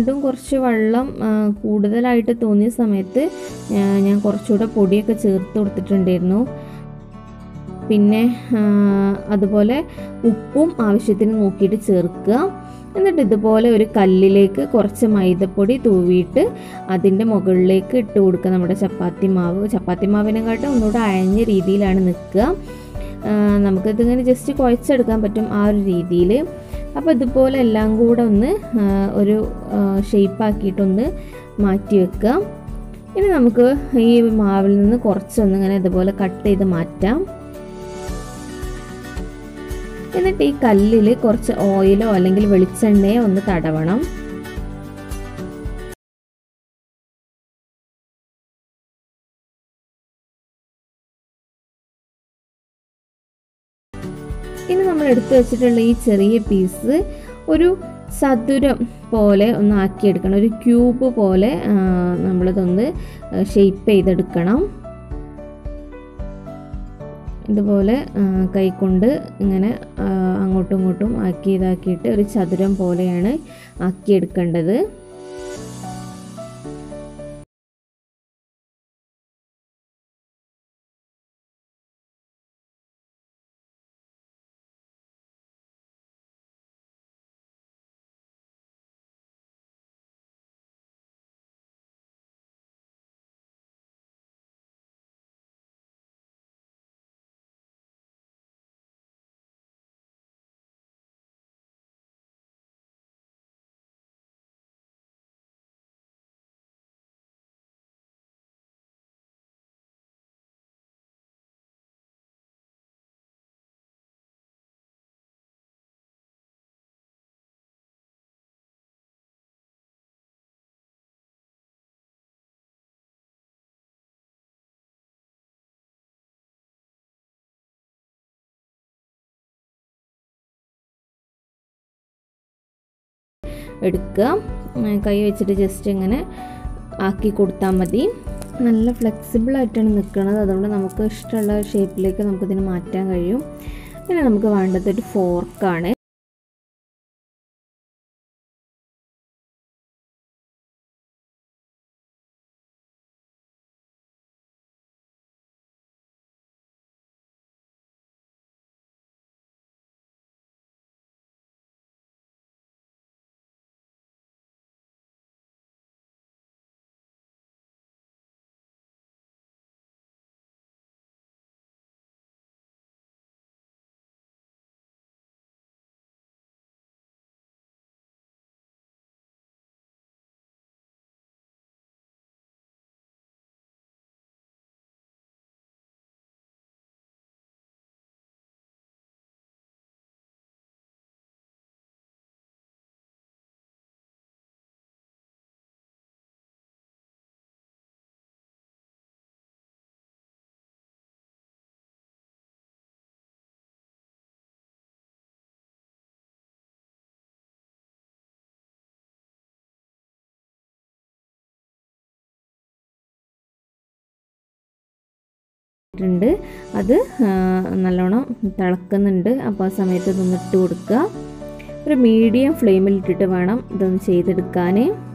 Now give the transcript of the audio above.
വീണ്ടും കുറച്ച് വെള്ളം ആ, കൂടുതലായിട്ട് തോന്നിയ സമയത്ത് ആ, ഞാൻ കുറച്ചുകൂടെ പൊടിയൊക്കെ ചേർത്ത് കൊടുത്തിട്ടുണ്ടായിരുന്നു പിന്നെ ആ, അതുപോലെ ഉപ്പും ആവശ്യത്തിന് നോക്കിയിട്ട് ചേർക്കുക എന്നിട്ട് ഇതുപോലെ ഒരു കല്ലിലേക്ക് കുറച്ച് മൈദപ്പൊടി തൂവിയിട്ട് അതിൻ്റെ മുകളിലേക്ക് ഇട്ട് കൊടുക്കുക നമ്മുടെ ചപ്പാത്തി മാവ് ചപ്പാത്തി മാവിനെക്കാട്ടും ഒന്നുകൂടെ അയഞ്ഞ രീതിയിലാണ് നിൽക്കുക ആ, നമുക്കിതിങ്ങനെ ജസ്റ്റ് കുഴച്ചെടുക്കാൻ പറ്റും ആ ഒരു രീതിയിൽ അപ്പോൾ ഇതുപോലെ എല്ലാം കൂടെ ഒന്ന് ആ, ഒരു ഷേപ്പാക്കിയിട്ടൊന്ന് മാറ്റി വെക്കുക ഇനി നമുക്ക് ഈ മാവിൽ നിന്ന് കുറച്ചൊന്ന് ഇങ്ങനെ ഇതുപോലെ കട്ട് ചെയ്ത് മാറ്റാം എന്നിട്ട് ഈ കല്ലിൽ കുറച്ച് ഓയിലോ അല്ലെങ്കിൽ വെളിച്ചെണ്ണയോ ഒന്ന് തടവണം ഇനി നമ്മൾ എടുത്തു വെച്ചിട്ടുള്ള ഈ ചെറിയ പീസ് ഒരു ചതുരം പോലെ ഒന്ന് ആക്കിയെടുക്കണം ഒരു ക്യൂബ് പോലെ ആ, നമ്മളിതൊന്ന് ഷേപ്പ് ചെയ്തെടുക്കണം ഇതുപോലെ ആ, കൈകൊണ്ട് ഇങ്ങനെ ആ, അങ്ങോട്ടും ഇങ്ങോട്ടും ആക്കി ഇതാക്കിയിട്ട് ഒരു ചതുരം പോലെയാണ് ആക്കിയെടുക്കേണ്ടത് എടുക്കുക ഉം, കൈ വെച്ചിട്ട് ജസ്റ്റ് ഇങ്ങനെ ആക്കി കൊടുത്താൽ മതി നല്ല ഫ്ലെക്സിബിൾ ആയിട്ടാണ് നിൽക്കുന്നത് അതുകൊണ്ട് നമുക്ക് ഇഷ്ടമുള്ള ഷേപ്പിലേക്ക് നമുക്കിതിനെ മാറ്റാൻ കഴിയും പിന്നെ നമുക്ക് വേണ്ടത് ഒരു ഫോർക്കാണ് ഉണ്ട് അത് ആ, നല്ലോണം തിളക്കുന്നുണ്ട് അപ്പോൾ ആ സമയത്ത് ഇതൊന്ന് ഇട്ട് കൊടുക്കുക ഒരു മീഡിയം ഫ്ലെയിമിൽ ഇട്ടിട്ട് വേണം ഇതൊന്ന് ചെയ്തെടുക്കാൻ